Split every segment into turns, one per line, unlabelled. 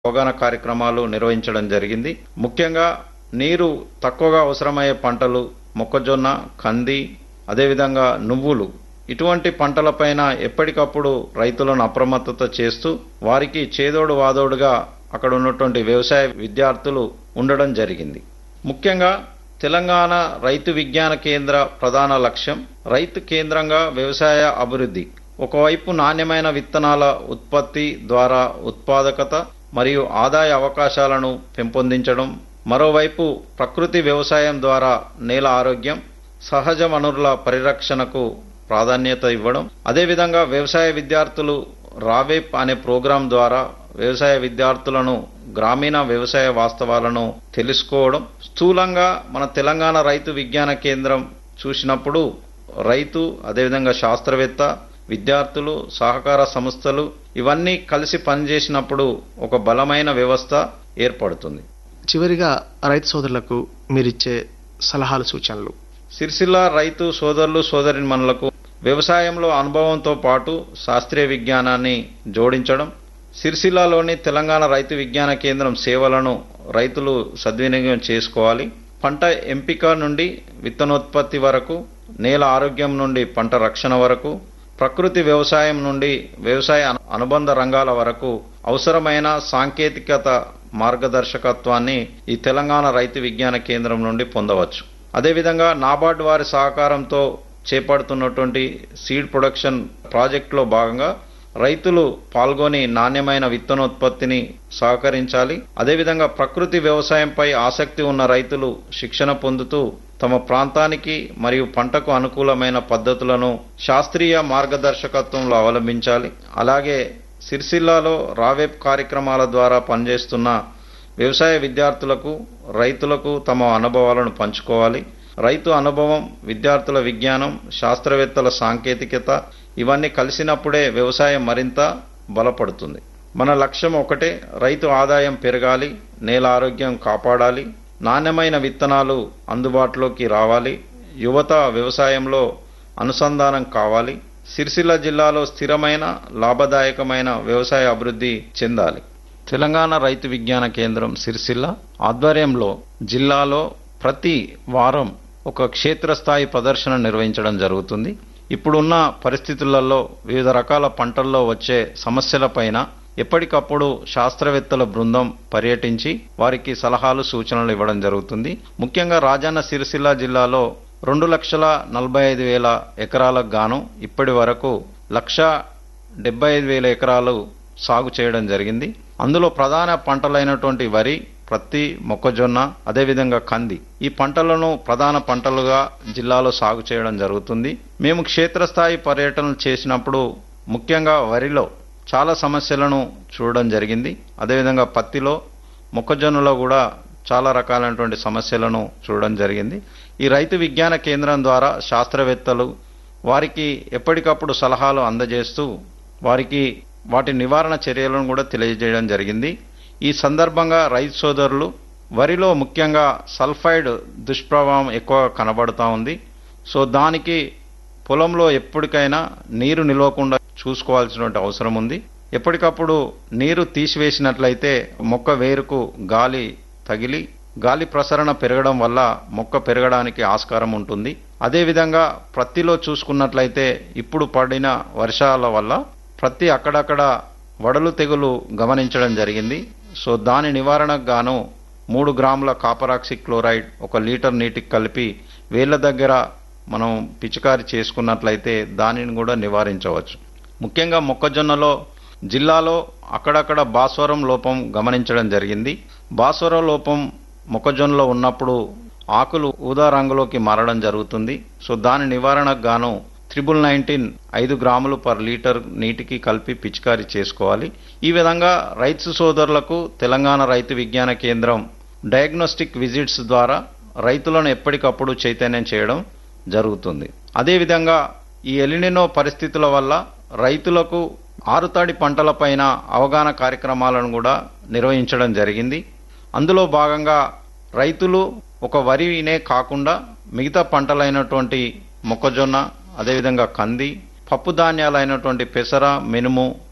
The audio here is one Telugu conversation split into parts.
అవగాహన కార్యక్రమాలు నిర్వహించడం జరిగింది ముఖ్యంగా నీరు తక్కువగా అవసరమయ్యే పంటలు మొక్కజొన్న కంది అదేవిధంగా నువ్వులు ఇటువంటి పంటలపైన ఎప్పటికప్పుడు రైతులను అప్రమత్తత చేస్తూ వారికి చేదోడు వాదోడుగా అక్కడ ఉన్నటువంటి వ్యవసాయ విద్యార్థులు ఉండడం జరిగింది ముఖ్యంగా తెలంగాణ రైతు విజ్ఞాన కేంద్ర ప్రధాన లక్ష్యం రైతు కేంద్రంగా వ్యవసాయ అభివృద్ధి ఒకవైపు నాణ్యమైన విత్తనాల ఉత్పత్తి ద్వారా ఉత్పాదకత మరియు ఆదాయ అవకాశాలను పెంపొందించడం మరోవైపు ప్రకృతి వ్యవసాయం ద్వారా నేల ఆరోగ్యం సహజ వనరుల పరిరక్షణకు ప్రాధాన్యత ఇవ్వడం అదేవిధంగా వ్యవసాయ విద్యార్థులు రావేప్ అనే ప్రోగ్రాం ద్వారా వ్యవసాయ విద్యార్థులను గ్రామీణ వ్యవసాయ వాస్తవాలను తెలుసుకోవడం స్థూలంగా మన తెలంగాణ రైతు విజ్ఞాన కేంద్రం చూసినప్పుడు రైతు అదేవిధంగా శాస్త్రవేత్త విద్యార్థులు సహకార సంస్థలు ఇవన్నీ కలిసి పనిచేసినప్పుడు ఒక బలమైన వ్యవస్థ ఏర్పడుతుంది
చివరిగా రైతు సోదరులకు మీరిచ్చే సలహాలు సూచనలు
సిరిసిల్ల రైతు సోదరులు సోదరిమణులకు వ్యవసాయంలో అనుభవంతో పాటు శాస్త్రీయ విజ్ఞానాన్ని జోడించడం సిరిసిల్లలోని తెలంగాణ రైతు విజ్ఞాన కేంద్రం సేవలను రైతులు సద్వినియోగం చేసుకోవాలి పంట ఎంపిక నుండి విత్తనోత్పత్తి వరకు నేల ఆరోగ్యం నుండి పంట రక్షణ వరకు ప్రకృతి వ్యవసాయం నుండి వ్యవసాయ అను- అనుబంధ రంగాల వరకు అవసరమైన సాంకేతికత మార్గదర్శకత్వాన్ని ఈ తెలంగాణ రైతు విజ్ఞాన కేంద్రం నుండి పొందవచ్చు అదేవిధంగా నాబార్డ్ వారి సహకారంతో చేపడుతున్నటువంటి సీడ్ ప్రొడక్షన్ ప్రాజెక్టులో భాగంగా రైతులు పాల్గొని నాణ్యమైన విత్తనోత్పత్తిని సహకరించాలి అదేవిధంగా ప్రకృతి వ్యవసాయంపై ఆసక్తి ఉన్న రైతులు శిక్షణ పొందుతూ తమ ప్రాంతానికి మరియు పంటకు అనుకూలమైన పద్ధతులను శాస్త్రీయ మార్గదర్శకత్వంలో అవలంబించాలి అలాగే సిరిసిల్లాలో రావేప్ కార్యక్రమాల ద్వారా పనిచేస్తున్న వ్యవసాయ విద్యార్థులకు రైతులకు తమ అనుభవాలను పంచుకోవాలి రైతు అనుభవం విద్యార్థుల విజ్ఞానం శాస్త్రవేత్తల సాంకేతికత ఇవన్నీ కలిసినప్పుడే వ్యవసాయం మరింత బలపడుతుంది మన లక్ష్యం ఒకటే రైతు ఆదాయం పెరగాలి నేల ఆరోగ్యం కాపాడాలి నాణ్యమైన విత్తనాలు అందుబాటులోకి రావాలి యువత వ్యవసాయంలో అనుసంధానం కావాలి సిరిసిల్ల జిల్లాలో స్థిరమైన లాభదాయకమైన వ్యవసాయ అభివృద్ధి చెందాలి తెలంగాణ రైతు విజ్ఞాన కేంద్రం సిరిసిల్ల ఆధ్వర్యంలో జిల్లాలో ప్రతి వారం ఒక క్షేత్రస్థాయి ప్రదర్శన నిర్వహించడం జరుగుతుంది ఇప్పుడున్న పరిస్థితులలో వివిధ రకాల పంటల్లో వచ్చే సమస్యలపైన ఎప్పటికప్పుడు శాస్త్రవేత్తల బృందం పర్యటించి వారికి సలహాలు సూచనలు ఇవ్వడం జరుగుతుంది ముఖ్యంగా రాజన్న సిరిసిల్ల జిల్లాలో రెండు లక్షల నలభై ఐదు వేల ఎకరాలకు గాను ఇప్పటి వరకు లక్ష డెబ్బై ఐదు వేల ఎకరాలు సాగు చేయడం జరిగింది అందులో ప్రధాన పంటలైనటువంటి వరి ప్రత్తి మొక్కజొన్న అదేవిధంగా కంది ఈ పంటలను ప్రధాన పంటలుగా జిల్లాలో సాగు చేయడం జరుగుతుంది మేము క్షేత్రస్థాయి పర్యటనలు చేసినప్పుడు ముఖ్యంగా వరిలో చాలా సమస్యలను చూడడం జరిగింది అదేవిధంగా పత్తిలో మొక్కజొన్నలో కూడా చాలా రకాలైనటువంటి సమస్యలను చూడడం జరిగింది ఈ రైతు విజ్ఞాన కేంద్రం ద్వారా శాస్త్రవేత్తలు వారికి ఎప్పటికప్పుడు సలహాలు అందజేస్తూ వారికి వాటి నివారణ చర్యలను కూడా తెలియజేయడం జరిగింది ఈ సందర్భంగా రైతు సోదరులు వరిలో ముఖ్యంగా సల్ఫైడ్ దుష్ప్రభావం ఎక్కువ కనబడుతూ ఉంది సో దానికి పొలంలో ఎప్పటికైనా నీరు నిలవకుండా చూసుకోవాల్సినటువంటి అవసరం ఉంది ఎప్పటికప్పుడు నీరు తీసివేసినట్లయితే మొక్క వేరుకు గాలి తగిలి గాలి ప్రసరణ పెరగడం వల్ల మొక్క పెరగడానికి ఆస్కారం ఉంటుంది అదేవిధంగా ప్రత్తిలో చూసుకున్నట్లయితే ఇప్పుడు పడిన వర్షాల వల్ల ప్రతి అక్కడక్కడ వడలు తెగులు గమనించడం జరిగింది సో దాని నివారణకు గాను మూడు గ్రాముల కాపరాక్సి క్లోరైడ్ ఒక లీటర్ నీటికి కలిపి వేళ్ల దగ్గర మనం పిచికారి చేసుకున్నట్లయితే దానిని కూడా నివారించవచ్చు ముఖ్యంగా మొక్కజొన్నలో జిల్లాలో అక్కడక్కడ భాస్వరం లోపం గమనించడం జరిగింది భాస్వరం లోపం మొక్కజొన్నలో ఉన్నప్పుడు ఆకులు ఊదా రంగులోకి మారడం జరుగుతుంది సో దాని నివారణకు గాను త్రిబుల్ నైన్టీన్ ఐదు గ్రాములు పర్ లీటర్ నీటికి కలిపి పిచికారీ చేసుకోవాలి ఈ విధంగా రైతు సోదరులకు తెలంగాణ రైతు విజ్ఞాన కేంద్రం డయాగ్నోస్టిక్ విజిట్స్ ద్వారా రైతులను ఎప్పటికప్పుడు చైతన్యం చేయడం జరుగుతుంది అదేవిధంగా ఈ ఎలినినో పరిస్థితుల వల్ల రైతులకు ఆరుతడి పంటలపైన అవగాహన కార్యక్రమాలను కూడా నిర్వహించడం జరిగింది అందులో భాగంగా రైతులు ఒక వరినే కాకుండా మిగతా పంటలైనటువంటి మొక్కజొన్న అదేవిధంగా కంది పప్పు ధాన్యాలైనటువంటి పెసర మినుము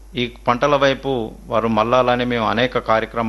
ఈ పంటల వైపు వారు మళ్ళాలని మేము అనేక కార్యక్రమాలు